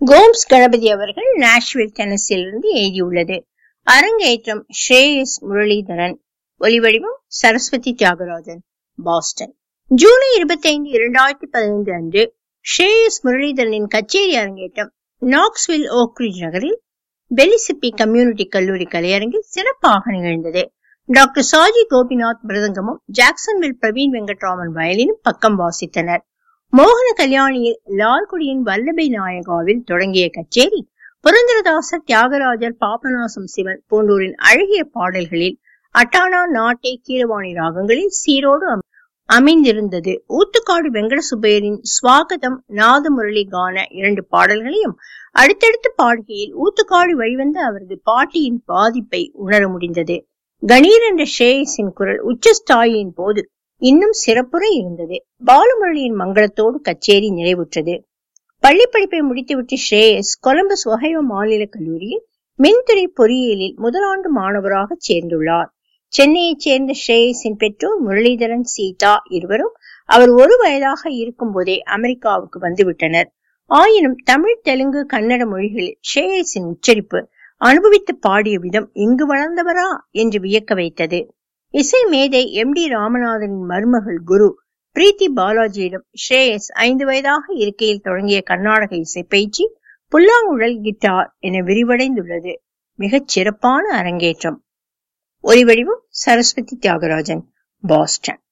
Gomez Ganapathi அவர்கள் Nashville டென்னசியிலிருந்து எழுதியுள்ளது அரங்கேற்றம் ஸ்ரேயஸ் முரளிதரன் ஒலிவடிவம் சரஸ்வதி தியாகராஜன் பாஸ்டன் ஜூலை இருபத்தி ஐந்து இரண்டாயிரத்தி பதினைந்து அன்று ஸ்ரேயஸ் முரளிதரனின் கச்சேரி அரங்கேற்றம் நாக்ஸ்வில் ஓக்ரிஜ் நகரில் பெலிசிப்பி கம்யூனிட்டி கல்லூரி கலையரங்கில் சிறப்பாக நிகழ்ந்தது டாக்டர் சாஜி கோபிநாத் மிருதங்கமும் ஜாக்சன்வில் பிரவீன் வெங்கட்ராமன் வயலினும் பக்கம் வாசித்தனர் மோகன கல்யாணியில் லால்குடியின் வல்லபை நாயகாவில் தொடங்கிய கச்சேரி புரந்தரதாசர் தியாகராஜர் பாபநாசம் சிவன் போன்றோரின் அழகிய பாடல்களில் அட்டானா நாட்டை கீரவாணி ராகங்களில் சீரோடு அமைந்திருந்தது ஊத்துக்காடு வெங்கட சுப்பையரின் சுவாகதம் நாதமுரளி கான இரண்டு பாடல்களையும் அடுத்தடுத்து பாடுகையில் ஊத்துக்காடு வழிவந்த அவரது பாட்டியின் பாதிப்பை உணர முடிந்தது கணீர் என்ற ஷேயஸின் குரல் உச்சஸ்தாயின் போது இன்னும் சிறப்புற இருந்தது பாலமுரளியின் மங்களத்தோடு கச்சேரி நிறைவுற்றது பள்ளி படிப்பை முடித்துவிட்டு ஸ்ரேயஸ் கொலம்பஸ் ஒஹையோ மாநில கல்லூரியில் மின்துறை பொறியியலில் முதலாண்டு மாணவராக சேர்ந்துள்ளார் சென்னையைச் சேர்ந்த ஸ்ரேயஸின் பெற்றோர் முரளிதரன் சீதா இருவரும் அவர் ஒரு வயதாக இருக்கும் போதே அமெரிக்காவுக்கு வந்துவிட்டனர் ஆயினும் தமிழ் தெலுங்கு கன்னட மொழிகளில் ஷேயஸின் உச்சரிப்பு அனுபவித்து பாடிய விதம் இங்கு வளர்ந்தவரா என்று வியக்க வைத்தது இசை மேதை எம் டி ராமநாதனின் மருமகள் குரு பிரீத்தி பாலாஜியிடம் ஸ்ரேயஸ் ஐந்து வயதாக இருக்கையில் தொடங்கிய கர்நாடக இசை பயிற்சி புல்லாங்குழல் கிட்டார் என விரிவடைந்துள்ளது மிகச் சிறப்பான அரங்கேற்றம் ஒலிவடிவம் சரஸ்வதி தியாகராஜன் பாஸ்டன்